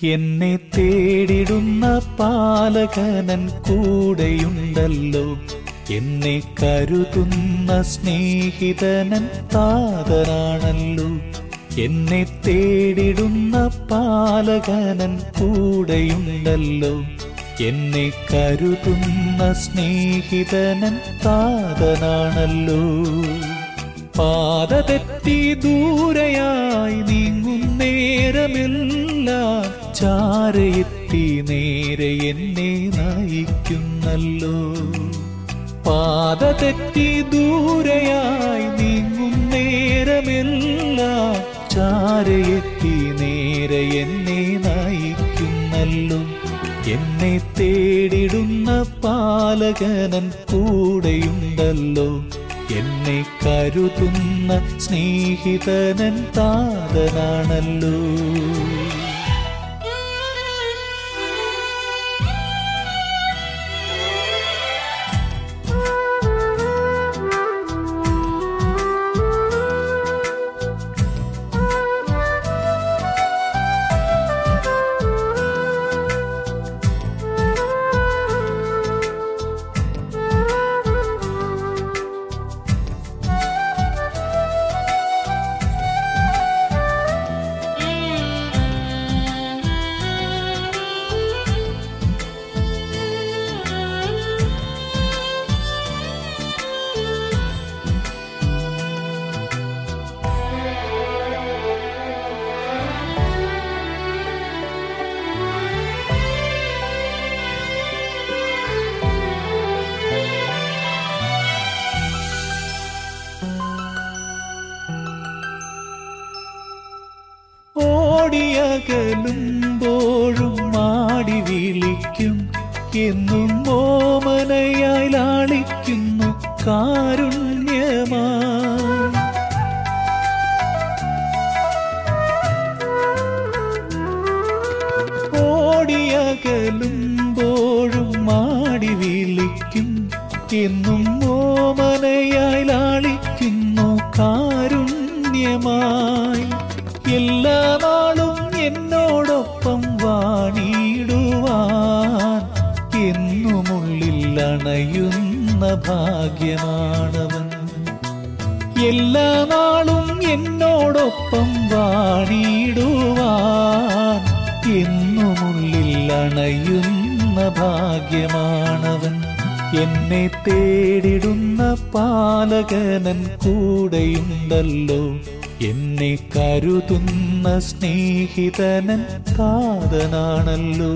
എന്നെ തേടിടുന്ന പാലകനൻ കൂടെയുണ്ടല്ലോ എന്നെ കരുതുന്ന സ്നേഹിതനൻ താതനാണല്ലോ എന്നെ തേടിടുന്ന പാലകനൻ കൂടെയുണ്ടല്ലോ എന്നെ കരുതുന്ന സ്നേഹിതനൻ താതനാണല്ലോ പാത തെറ്റി ദൂരയായി നീങ്ങും നേരമെല്ലാം ചാരയെത്തി നേരെ എന്നെ നയിക്കുന്നല്ലോ പാത തെറ്റി ദൂരയായി നീങ്ങും നേരമെല്ലാം ചാരയെത്തി നേരെ എന്നെ നയിക്കുന്നല്ലോ എന്നെ തേടിടുന്ന പാലകനൻ കൂടെയുണ്ടല്ലോ എന്നെ കരുതുന്ന സ്നേഹിതനൻ താതനാണല്ലോ ഓടിയകലുമ്പോഴും മാടി വിളിക്കും എന്നും ഓമനയായി ലാളിക്കുന്നു കാരുണ്യമാ ഓടിയകലുമ്പോഴും മാടി വിളിക്കും എന്നും ഓമനയായി ലാളിക്കുന്നു കാരുണ്യമായി എല്ലാ നാളും എന്നോടൊപ്പം വാണിടുവാൻ എന്നുമുള്ളിൽ അണയുന്ന ഭാഗ്യമാണവൻ എല്ലാ നാളും എന്നോടൊപ്പം വാണിടുവാൻ എന്നുമുള്ളിൽ അണയുന്ന ഭാഗ്യമാണവൻ എന്നെ തേടിടുന്ന പാലകനൻ കൂടെയുണ്ടല്ലോ എന്നെ കരുതുന്ന സ്നേഹിതനൻ താതനാണല്ലോ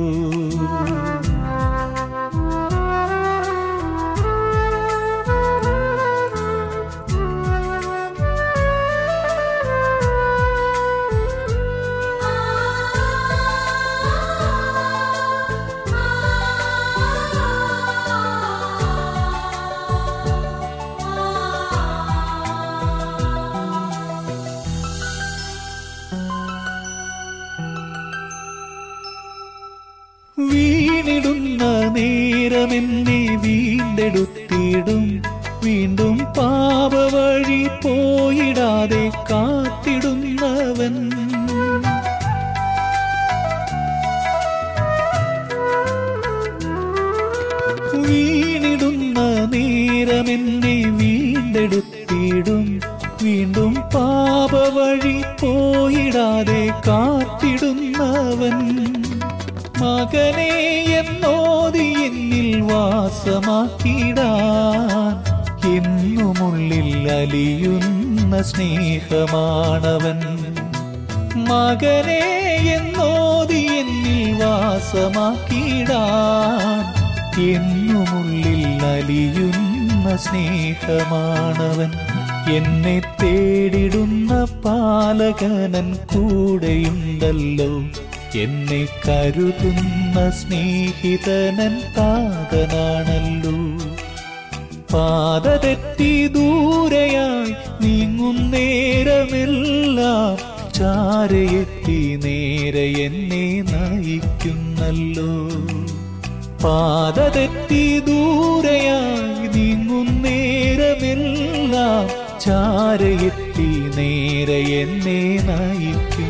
വീണിടുന്ന നേരമെന്നെ വീണ്ടെടുത്തിടും വീണ്ടും പാപവഴി പോയിടാതെ കാത്തിടുന്നവൻ വീണിടുന്ന നേരമെന്നെ വീണ്ടെടുത്തിടും വീണ്ടും പാപവഴി പോയിടാതെ കാത്തിടുന്നവൻ മകനെ എന്നോതി എന്നിൽ വാസമാക്കിടാൻ എന്നുമുള്ളിൽ അലിയുന്ന സ്നേഹമാണവൻ മകനെ എന്നോതി എന്നിൽ വാസമാക്കിടാൻ എന്നുമുള്ളിൽ അലിയുന്ന സ്നേഹമാണവൻ എന്നെ തേടിടുന്ന പാലകനൻ കൂടെയുണ്ടല്ലോ എന്നെ കരുതുന്ന സ്നേഹിതനൻ താതനാണല്ലോ പാത തെറ്റി ദൂരയായി നീങ്ങും നേരമെല്ലാം ചാരയെത്തി നേരെ എന്നെ നയിക്കുന്നല്ലോ പാത തെറ്റി ദൂരയായി നീങ്ങും നേരമെല്ലാം ചാരയെത്തി നേരെ എന്നെ നയിക്കും